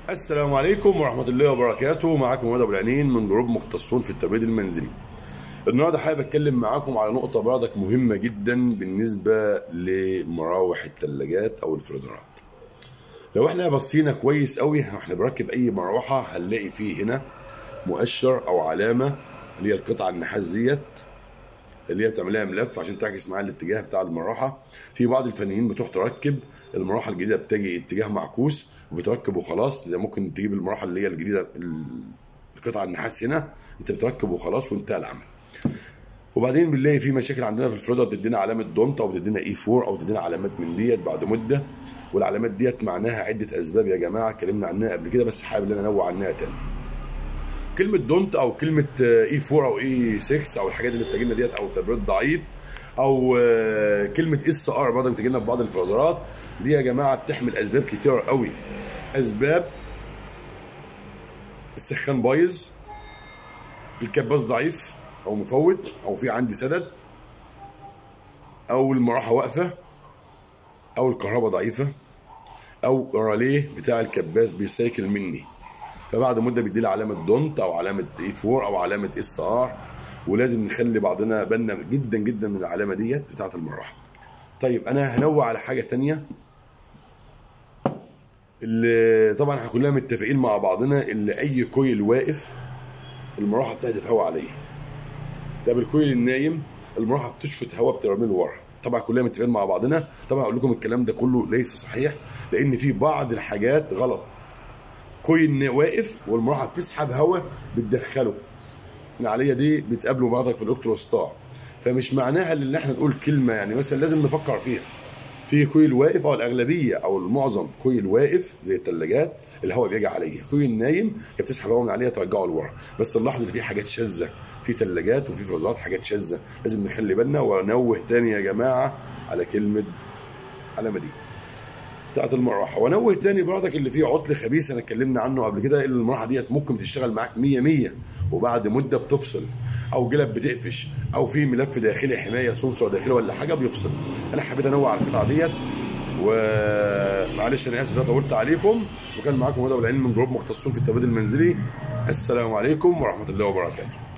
السلام عليكم ورحمة الله وبركاته معاكم ولد أبو العينين من جروب مختصون في التبريد المنزلي النهارده حابب اتكلم معاكم على نقطة برضك مهمة جدا بالنسبة لمراوح الثلاجات أو الفريزرات لو احنا بصينا كويس قوي واحنا بنركب أي مروحة هنلاقي فيه هنا مؤشر أو علامة اللي هي القطعة النحاس ديت اللي هي بتعمل لها ملف عشان تعكس معاها الاتجاه بتاع المروحه في بعض الفنيين بتروح تركب المروحه الجديده بتجي اتجاه معكوس وبتركب وخلاص زي ممكن تجيب المروحه اللي هي الجديده القطعه النحاس هنا انت بتركب وخلاص وانتهى العمل وبعدين بنلاقي في مشاكل عندنا في الفريزر بتدينا علامه دونت او بتدينا اي 4 او بتدينا علامات من ديت بعد مده والعلامات ديت معناها عده اسباب يا جماعه اتكلمنا عنها قبل كده بس حابب ان انا انوع عنها تاني كلمه دونت او كلمه اي 4 او اي 6 او الحاجات اللي بتجي لنا ديت او تبريد ضعيف او آه، كلمه اس ار برضه بتجي لنا في بعض الفرازرات دي يا جماعه بتحمل اسباب كتير قوي اسباب السخان بايظ الكباس ضعيف او مفوت او في عندي سدد او المروحه واقفه او الكهرباء ضعيفه او الراليه بتاع الكباس بيسايكل مني فبعد مده بيدي لي علامه دونت او علامه اي 4 او علامه اس ار ولازم نخلي بعضنا بالنا جدا جدا من العلامه ديت بتاعه المروحه طيب انا هنوع على حاجه تانية اللي طبعا احنا كلنا متفقين مع بعضنا اللي اي كويل واقف المروحه بتهدف هواء عليه ده بالكويل النايم المروحه بتشفط هواء بترميه لورا طبعا كلنا متفقين مع بعضنا طبعا اقول لكم الكلام ده كله ليس صحيح لان في بعض الحاجات غلط كويل واقف والمروحه بتسحب هواء بتدخله العمليه دي بتقابله بعضك في الالكتروستار فمش معناها ان احنا نقول كلمه يعني مثلا لازم نفكر فيها في كويل واقف او الاغلبيه او المعظم كويل واقف زي الثلاجات الهواء بيجي عليه كويل نايم هي بتسحب هواء من عليها ترجعه لورا بس نلاحظ ان في حاجات شاذه في ثلاجات وفي فرازات حاجات شاذه لازم نخلي بالنا ونوه تاني يا جماعه على كلمه علامه دي بتاعت المروحه ونوه تاني برضك اللي فيه عطل خبيث انا اتكلمنا عنه قبل كده اللي المروحه ديت ممكن تشتغل معاك 100 100 وبعد مده بتفصل او جلب بتقفش او في ملف داخلي حمايه سنسور داخلي ولا حاجه بيفصل انا حبيت انوع على القطعه ديت ومعلش انا اسف إن انا طولت عليكم وكان معاكم هدى العلم من جروب مختصون في التبريد المنزلي السلام عليكم ورحمه الله وبركاته